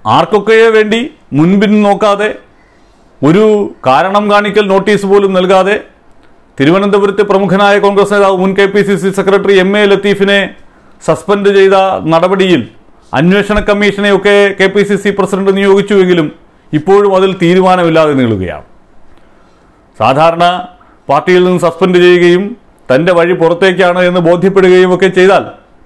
ആർക്കൊക്കെയോ വേണ്ടി മുൻപിൻ നോക്കാതെ ഒരു കാരണം കാണിക്കൽ നോട്ടീസ് പോലും നൽകാതെ തിരുവനന്തപുരത്തെ പ്രമുഖനായ കോൺഗ്രസ് നേതാവ് മുൻ K P C C secretary M A ലത്തീഫിനെ സസ്പെൻഡ് ചെയ്ത നടപടിയിൽ അന്വേഷണ കമ്മീഷനെയൊക്കെ K P C C president നിയോഗിച്ചുവെങ്കിലും ഇപ്പോഴും അതിൽ തീരുമാനമില്ലാതെ നീളുകയാണ് സാധാരണ പാർട്ടിയിൽ നിന്ന് സസ്പെൻഡ് ചെയ്യുകയും തൻ്റെ വഴി പുറത്തേക്കാണ് എന്ന് ബോധ്യപ്പെടുകയും ഒക്കെ ചെയ്താൽ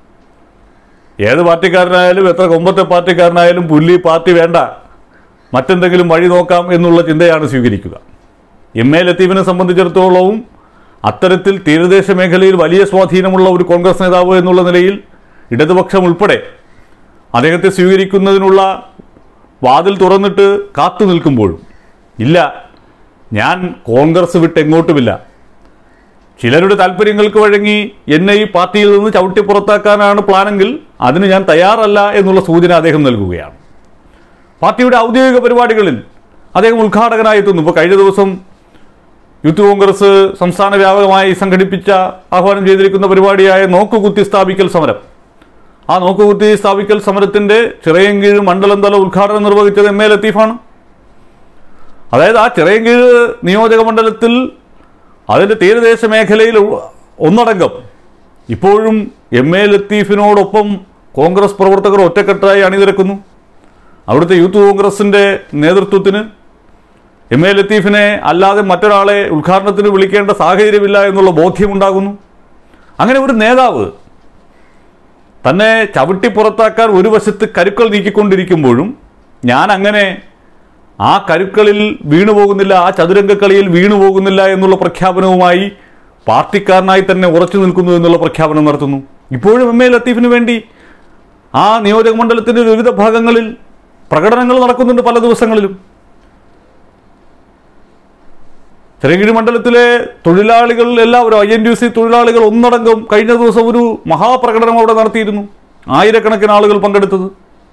ഏത് പാർട്ടിക്കാരനായാലും എത്ര കൊമ്പത്തെ പാർട്ടിക്കാരനായാലും പുല്ലി പാർട്ടി വേണ്ട മറ്റെന്തെങ്കിലും വഴി നോക്കാം എന്നുള്ള ചിന്തയാണ് സ്വീകരിക്കുക എം എ ലത്തീഫിനെ സംബന്ധിച്ചിടത്തോളവും അത്തരത്തിൽ തീരദേശ മേഖലയിൽ വലിയ സ്വാധീനമുള്ള ഒരു കോൺഗ്രസ് നേതാവ് എന്നുള്ള നിലയിൽ ഇടതുപക്ഷം ഉൾപ്പെടെ അദ്ദേഹത്തെ സ്വീകരിക്കുന്നതിനുള്ള വാതിൽ തുറന്നിട്ട് കാത്തു നിൽക്കുമ്പോഴും ഇല്ല ഞാൻ കോൺഗ്രസ് വിട്ട് എങ്ങോട്ടുമില്ല ചിലരുടെ താല്പര്യങ്ങൾക്ക് വഴങ്ങി എന്നെ ഈ പാർട്ടിയിൽ നിന്ന് ചവിട്ടി പുറത്താക്കാനാണ് പ്ലാനെങ്കിൽ അതിന് ഞാൻ തയ്യാറല്ല എന്നുള്ള സൂചന അദ്ദേഹം നൽകുകയാണ് പാർട്ടിയുടെ ഔദ്യോഗിക പരിപാടികളിൽ അദ്ദേഹം ഉദ്ഘാടകനായി എത്തുന്നു ഇപ്പോൾ കഴിഞ്ഞ ദിവസം യൂത്ത് കോൺഗ്രസ് സംസ്ഥാന വ്യാപകമായി സംഘടിപ്പിച്ച ആഹ്വാനം ചെയ്തിരിക്കുന്ന പരിപാടിയായ നോക്കുകുത്തി സ്ഥാപിക്കൽ സമരം ആ നോക്കുകുത്തി സ്ഥാപിക്കൽ സമരത്തിന്റെ ചിറയൻകീഴ് മണ്ഡലം തല ഉദ്ഘാടനം നിർവഹിച്ചത് എം എ ലത്തീഫാണ് അതായത് ആ ചിറയൻകീഴ് നിയോജക മണ്ഡലത്തിൽ അതിൻ്റെ തീരദേശ മേഖലയിൽ ഉ- ഒന്നടങ്കം ഇപ്പോഴും എം എ ലത്തീഫിനോടൊപ്പം കോൺഗ്രസ് പ്രവർത്തകർ ഒറ്റക്കെട്ടായി അണിനിരക്കുന്നു അവിടുത്തെ യൂത്ത് കോൺഗ്രസിൻ്റെ നേതൃത്വത്തിന് എം എ ലത്തീഫിനെ അല്ലാതെ മറ്റൊരാളെ ഉദ്ഘാടനത്തിന് വിളിക്കേണ്ട സാഹചര്യമില്ല എന്നുള്ള ബോധ്യമുണ്ടാകുന്നു അങ്ങനെ ഒരു നേതാവ് തന്നെ ചവിട്ടി പുറത്താക്കാൻ ഒരു വശത്ത് കരുക്കൾ നീക്കിക്കൊണ്ടിരിക്കുമ്പോഴും ഞാൻ അങ്ങനെ ആ കരുക്കളിൽ വീണുപോകുന്നില്ല ആ ചതുരംഗക്കളിയിൽ വീണുപോകുന്നില്ല എന്നുള്ള പ്രഖ്യാപനവുമായി പാർട്ടിക്കാരനായി തന്നെ ഉറച്ചു നിൽക്കുന്നു എന്നുള്ള പ്രഖ്യാപനം നടത്തുന്നു ഇപ്പോഴും എം എ ലത്തീഫിന് വേണ്ടി ആ നിയോജക മണ്ഡലത്തിൻ്റെ വിവിധ ഭാഗങ്ങളിൽ പ്രകടനങ്ങൾ നടക്കുന്നുണ്ട് പല ദിവസങ്ങളിലും ചെറിയങ്കിഴി മണ്ഡലത്തിലെ തൊഴിലാളികൾ എല്ലാവരും ഐ എൻ യു സി തൊഴിലാളികൾ ഒന്നടങ്കം കഴിഞ്ഞ ദിവസം ഒരു മഹാപ്രകടനം അവിടെ നടത്തിയിരുന്നു ആയിരക്കണക്കിന് ആളുകൾ പങ്കെടുത്തത്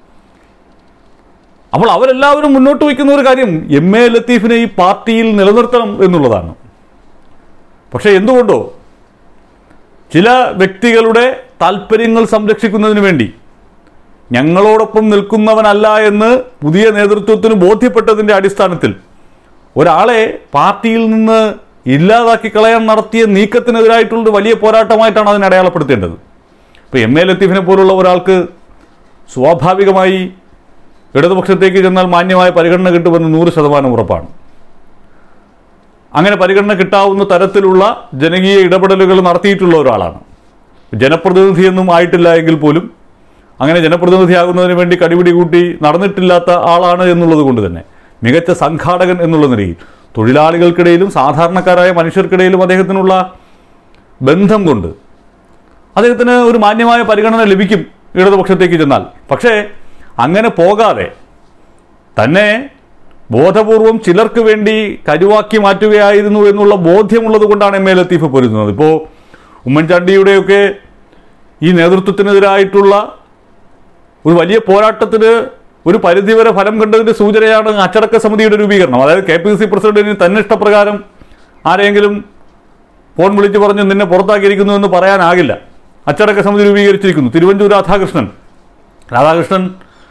അപ്പോൾ അവരെല്ലാവരും മുന്നോട്ട് വയ്ക്കുന്ന ഒരു കാര്യം എം എ ലത്തീഫിനെ ഈ പാർട്ടിയിൽ നിലനിർത്തണം എന്നുള്ളതാണ് പക്ഷേ എന്തുകൊണ്ടോ ചില വ്യക്തികളുടെ താല്പര്യങ്ങൾ സംരക്ഷിക്കുന്നതിന് വേണ്ടി ഞങ്ങളോടൊപ്പം നിൽക്കുന്നവനല്ല എന്ന് പുതിയ നേതൃത്വത്തിന് ബോധ്യപ്പെട്ടതിൻ്റെ അടിസ്ഥാനത്തിൽ ഒരാളെ പാർട്ടിയിൽ നിന്ന് ഇല്ലാതാക്കി കളയാൻ നടത്തിയ നീക്കത്തിനെതിരായിട്ടുള്ളൊരു വലിയ പോരാട്ടമായിട്ടാണ് അതിനെ അടയാളപ്പെടുത്തേണ്ടത് ഇപ്പോൾ എം എ ലത്തീഫിനെ പോലുള്ള ഒരാൾക്ക് സ്വാഭാവികമായി ഇടതുപക്ഷത്തേക്ക് ചെന്നാൽ മാന്യമായ പരിഗണന കിട്ടുമെന്ന് നൂറ് ശതമാനം ഉറപ്പാണ് അങ്ങനെ പരിഗണന കിട്ടാവുന്ന തരത്തിലുള്ള ജനകീയ ഇടപെടലുകൾ നടത്തിയിട്ടുള്ള ഒരാളാണ് ജനപ്രതിനിധിയൊന്നും ആയിട്ടില്ല എങ്കിൽ പോലും അങ്ങനെ ജനപ്രതിനിധിയാകുന്നതിന് വേണ്ടി കടിപിടി കൂട്ടി നടന്നിട്ടില്ലാത്ത ആളാണ് എന്നുള്ളത് കൊണ്ട് തന്നെ മികച്ച സംഘാടകൻ എന്നുള്ള നിലയിൽ തൊഴിലാളികൾക്കിടയിലും സാധാരണക്കാരായ മനുഷ്യർക്കിടയിലും അദ്ദേഹത്തിനുള്ള ബന്ധം കൊണ്ട് അദ്ദേഹത്തിന് ഒരു മാന്യമായ പരിഗണന ലഭിക്കും ഇടതുപക്ഷത്തേക്ക് ചെന്നാൽ പക്ഷേ അങ്ങനെ പോകാതെ തന്നെ ബോധപൂർവം ചിലർക്ക് വേണ്ടി കരുവാക്കി മാറ്റുകയായിരുന്നു എന്നുള്ള ബോധ്യമുള്ളത് കൊണ്ടാണ് എം എ ലത്തീഫ് പൊരുതുന്നത് ഇപ്പോൾ ഉമ്മൻചാണ്ടിയുടെയൊക്കെ ഈ നേതൃത്വത്തിനെതിരായിട്ടുള്ള ഒരു വലിയ പോരാട്ടത്തിന് ഒരു പരിധിവരെ ഫലം കണ്ടതിന്റെ സൂചനയാണ് അച്ചടക്ക സമിതിയുടെ രൂപീകരണം അതായത് കെ പി സി പ്രസിഡന്റിന് തന്നെ ഇഷ്ടപ്രകാരം ആരെങ്കിലും ഫോൺ വിളിച്ച് പറഞ്ഞ് നിന്നെ പുറത്താക്കിയിരിക്കുന്നു എന്ന് പറയാനാകില്ല അച്ചടക്ക സമിതി രൂപീകരിച്ചിരിക്കുന്നു തിരുവഞ്ചൂർ രാധാകൃഷ്ണൻ രാധാകൃഷ്ണൻ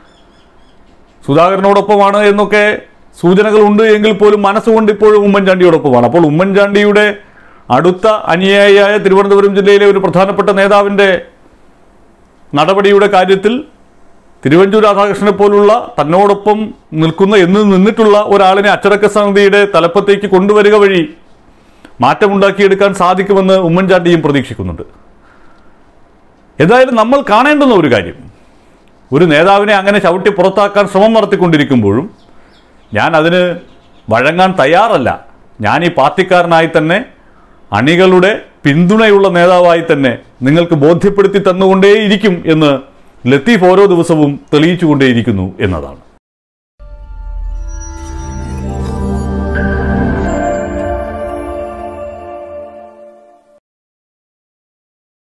സുധാകരനോടൊപ്പമാണ് എന്നൊക്കെ സൂചനകളുണ്ട് എങ്കിൽ പോലും മനസ്സുകൊണ്ട് ഇപ്പോഴും ഉമ്മൻചാണ്ടിയോടൊപ്പമാണ് അപ്പോൾ ഉമ്മൻചാണ്ടിയുടെ അടുത്ത അനുയായിയായ തിരുവനന്തപുരം ജില്ലയിലെ ഒരു പ്രധാനപ്പെട്ട നേതാവിൻ്റെ നടപടിയുടെ കാര്യത്തിൽ തിരുവഞ്ചൂർ രാധാകൃഷ്ണനെ പോലുള്ള തന്നോടൊപ്പം നിൽക്കുന്ന എന്ന് നിന്നിട്ടുള്ള ഒരാളിനെ അച്ചടക്ക സമിതിയുടെ തലപ്പത്തേക്ക് കൊണ്ടുവരിക വഴി മാറ്റമുണ്ടാക്കിയെടുക്കാൻ സാധിക്കുമെന്ന് ഉമ്മൻചാണ്ടിയും പ്രതീക്ഷിക്കുന്നുണ്ട് എന്തായാലും നമ്മൾ കാണേണ്ടുന്ന ഒരു കാര്യം ഒരു നേതാവിനെ അങ്ങനെ ചവിട്ടി പുറത്താക്കാൻ ശ്രമം നടത്തിക്കൊണ്ടിരിക്കുമ്പോഴും ഞാൻ അതിന് വഴങ്ങാൻ തയ്യാറല്ല ഞാൻ ഈ പാർട്ടിക്കാരനായി തന്നെ അണികളുടെ പിന്തുണയുള്ള നേതാവായി തന്നെ നിങ്ങൾക്ക് ബോധ്യപ്പെടുത്തി തന്നുകൊണ്ടേയിരിക്കും എന്ന് ലത്തീഫ് ഓരോ ദിവസവും തെളിയിച്ചുകൊണ്ടേയിരിക്കുന്നു എന്നതാണ്